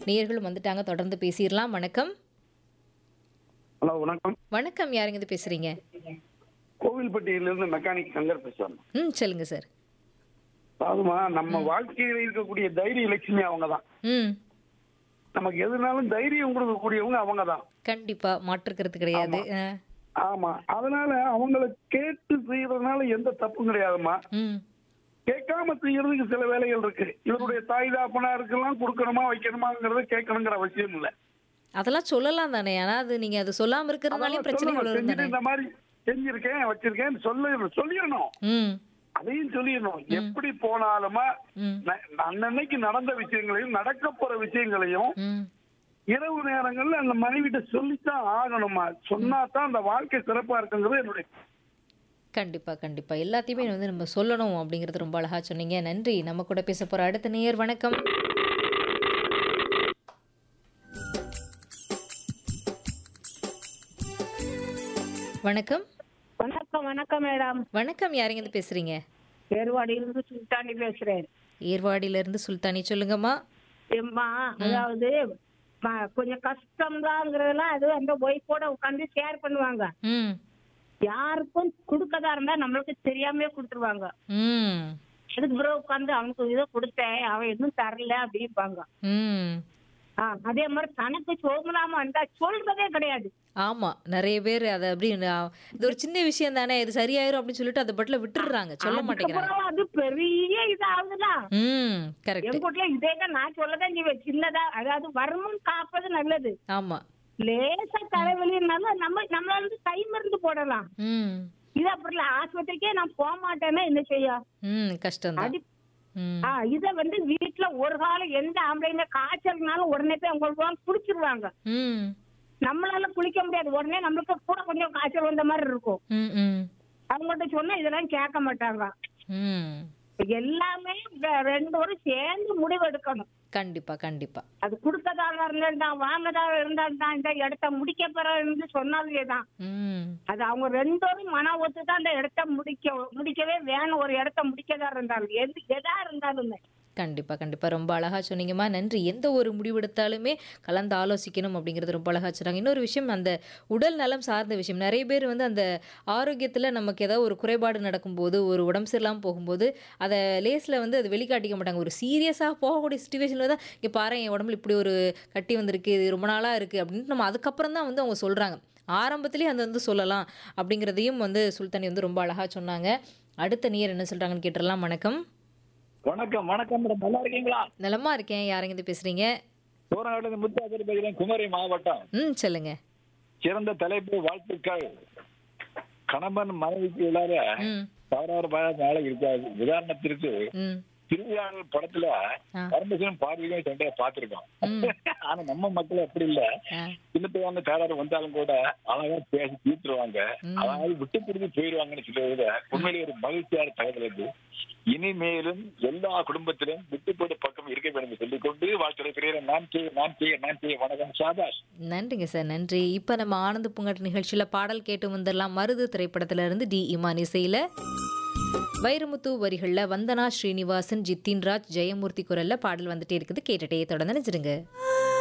நேயர்களும் வந்துட்டாங்க தொடர்ந்து பேசிடலாம் வணக்கம் ஹலோ வணக்கம் வணக்கம் யாருங்க இது பேசுறீங்க கோவில்பட்டியிலிருந்து மெக்கானிக் சங்கர் பேசுறேன் ம் சொல்லுங்க சார் அதுமா நம்ம வாழ்க்கையில் இருக்கக்கூடிய தைரிய லட்சுமி அவங்க தான் ம் நமக்கு எதுனாலும் தைரியம் கொடுக்கக்கூடியவங்க அவங்க தான் கண்டிப்பா மாற்றுக்கிறது கிடையாது ஆ. ஆமா அதனால அவங்கள கேட்டு செய்யறதுனால எந்த தப்பும் கிடையாதுமா ம் கேட்காம செய்யறதுக்கு சில வேலைகள் இருக்கு இவருடைய தாய் தாப்பனா இருக்கலாம் கொடுக்கணுமா வைக்கணுமாங்கிறத கேட்கணுங்கிற அவசியம் இல்ல அதெல்லாம் சொல்லலாம் தானே ஆனா அது நீங்க அது சொல்லாம இருக்கிறதுனாலையும் அதெல்லாம் பிரச்சனை சொல்லணும். வரும் செஞ்சுட்டு தானே இந்த மாதிரி செஞ்சிருக்கேன் வச்சிருக்கேன் சொல்ல சொல்லிடணும் ம் அதையும் சொல்லிடணும் எப்படி போனாலுமா ம் ந- அன்னன்னைக்கு நடந்த விஷயங்களையும் நடக்க போற விஷயங்களையும் ம் இரவு நேரங்கள்ல அந்த மனைவிட்ட சொல்லித்தான் ஆகணுமா சொன்னா தான் அந்த வாழ்க்கை சிறப்பா இருக்குங்கிறது என்னுடைய கண்டிப்பா கண்டிப்பா எல்லாத்தையுமே வந்து நம்ம சொல்லணும் அப்படிங்கறது ரொம்ப அழகா சொன்னீங்க நன்றி நம்ம கூட பேச போற அடுத்த நேயர் வணக்கம் வணக்கம் வணக்கம் வணக்கம் மேடம் வணக்கம் யாருங்க இருந்து பேசுறீங்க ஏர்வாடியிலிருந்து சுல்தானி பேசுறேன் ஏர்வாடியில இருந்து சுல்தானி சொல்லுங்கம்மா எம்மா அதாவது ம- கொஞ்சம் கஷ்டம்தாங்கிறதெல்லாம் அது அந்த ஒய்ஃபோட உட்காந்து ஷேர் பண்ணுவாங்க ம் யாருக்கும் கொடுக்கதா இருந்தா நம்மளுக்கு தெரியாமலே கொடுத்துருவாங்க ம் அதுக்கு பிறகு உட்காந்து அவனுக்கு இதை கொடுத்தேன் அவன் எதுவும் தரல அப்படிம்பாங்க ம் ஆ, அதே மாதிரி தனக்கு சோமலாம வந்தா சொல்றதே கிடையாது ஆமா நிறைய பேர் அதை அப்படி நான் இது ஒரு சின்ன விஷயம் தானே இது சரியாயிரும் அப்படின்னு சொல்லிட்டு அதை பட்டில விட்டுடுறாங்க சொல்ல மாட்டேங்கிறாங்க அதுக்கப்புறம் அது பெரிய இதாகுதுல ம் கரெக்ட் எங்க வீட்டுல இதே தான் நான் சொல்லதான் செய்வேன் சின்னதா அதாவது வருமுன் காப்பது நல்லது ஆமா லேசா தலைவலினாலும் நம்ம நம்மளால வந்து கை மருந்து போடலாம் ம் இது அப்படி இல்ல ஆஸ்பத்திரிக்கே நான் போக மாட்டேன்னா என்ன செய்ய ம் கஷ்டம்தான் அடி ம் ஆ, இத வந்து வீட்டுல ஒரு காலம் எந்த ஆம்பளைங்க காய்ச்சல்னாலும் உடனே போய் அவங்களுக்கு குளிச்சிருவாங்க ம் நம்மளால குளிக்க முடியாது உடனே நம்மளுக்கு கூட கொஞ்சம் காய்ச்சல் வந்த மாதிரி இருக்கும் ம் ம் அவங்கள்ட்ட சொன்னா இதெல்லாம் கேட்க மாட்டாங்க ம் எல்லாமே ரெ- ரெண்டு பேரும் சேர்ந்து முடிவு எடுக்கணும் கண்டிப்பா கண்டிப்பா அது கொடுக்கதாக இருந்தால்தான் வாங்கதாக இருந்தால்தான் இந்த இடத்த முடிக்க போறன்னு சொன்னாலே தான் ம் அது அவங்க ரெண்டு பேரும் மன ஒத்து தான் அந்த இடத்த முடிக்க முடிக்கவே வேணும் ஒரு இடத்த முடிக்கதா இருந்தாலும் எது எதா இருந்தாலுமே கண்டிப்பா கண்டிப்பா ரொம்ப அழகா சொன்னீங்கம்மா நன்றி எந்த ஒரு முடிவெடுத்தாலுமே கலந்து ஆலோசிக்கணும் அப்படிங்கிறது ரொம்ப அழகா சொன்னாங்க இன்னொரு விஷயம் அந்த உடல் நலம் சார்ந்த விஷயம் நிறைய பேர் வந்து அந்த ஆரோக்கியத்துல நமக்கு ஏதாவது ஒரு குறைபாடு நடக்கும்போது ஒரு உடம்பு சரியில்லாமல் போகும்போது அதை லேஸ்ல வந்து அது வெளிக்காட்டிக்க மாட்டாங்க ஒரு சீரியஸாக போகக்கூடிய சுச்சுவேஷனில் தான் இங்கே பாரு என் உடம்புல இப்படி ஒரு கட்டி வந்திருக்கு இது ரொம்ப நாளா இருக்கு அப்படின்ட்டு நம்ம அதுக்கப்புறம் தான் வந்து அவங்க சொல்றாங்க ஆரம்பத்திலேயே அந்த வந்து சொல்லலாம் அப்படிங்கிறதையும் வந்து சுல்தானி வந்து ரொம்ப அழகா சொன்னாங்க அடுத்த நீர் என்ன சொல்றாங்கன்னு கேட்டுடலாம் வணக்கம் வணக்கம் வணக்கம் மேடம் நல்லா இருக்கீங்களா நலமா இருக்கேன் யாருங்க இருந்து பேசுறீங்க சோழநாடு முத்தாபுரி பேசுகிறேன் குமரி மாவட்டம் ம் சொல்லுங்க சிறந்த தலைப்பு வாழ்த்துக்கள் கணவன் மனைவிக்கு இல்லாத ம் தவறாறு பயம் மேல இருக்காது உதாரணத்திற்கு ம் திருவிழாவில் படத்துல ஆ. பரமசிவன் பார்வதியும் சண்டையை பார்த்திருக்கோம் ம். ஆனா நம்ம மக்கள் அப்படி இல்ல ஆ சின்னத்துவாங்க தகராறு வந்தாலும் கூட அழகா பேசி தீர்த்துருவாங்க ம். அதாவது விட்டு பிரிஞ்சு போயிருவாங்கன்னு சொல்லுவதை விட உண்மையிலே ஒரு மகிழ்ச்சியான தகவல் அது இனிமேலும் எல்லா குடும்பத்திலும் விட்டுப்போடு பக்கம் இருக்க வேண்டும் என்று சொல்லிக்கொண்டு வாழ்த்துறை நான் செய்ய நான் செய்ய நான் செய்ய வணக்கம் சாபாஷ் நன்றிங்க சார் நன்றி இப்போ நம்ம ஆனந்த பூங்காட்டு நிகழ்ச்சியில் பாடல் கேட்டு வந்துடலாம் மருது திரைப்படத்துல இருந்து டி இமான் இசையில் வைரமுத்து வரிகளில் வந்தனா ஸ்ரீனிவாசன் ஜித்தின் ராஜ் ஜெயமூர்த்தி குரல்ல பாடல் வந்துட்டே இருக்குது கேட்டுட்டே தொடர்ந்து நினைச்சிருங்க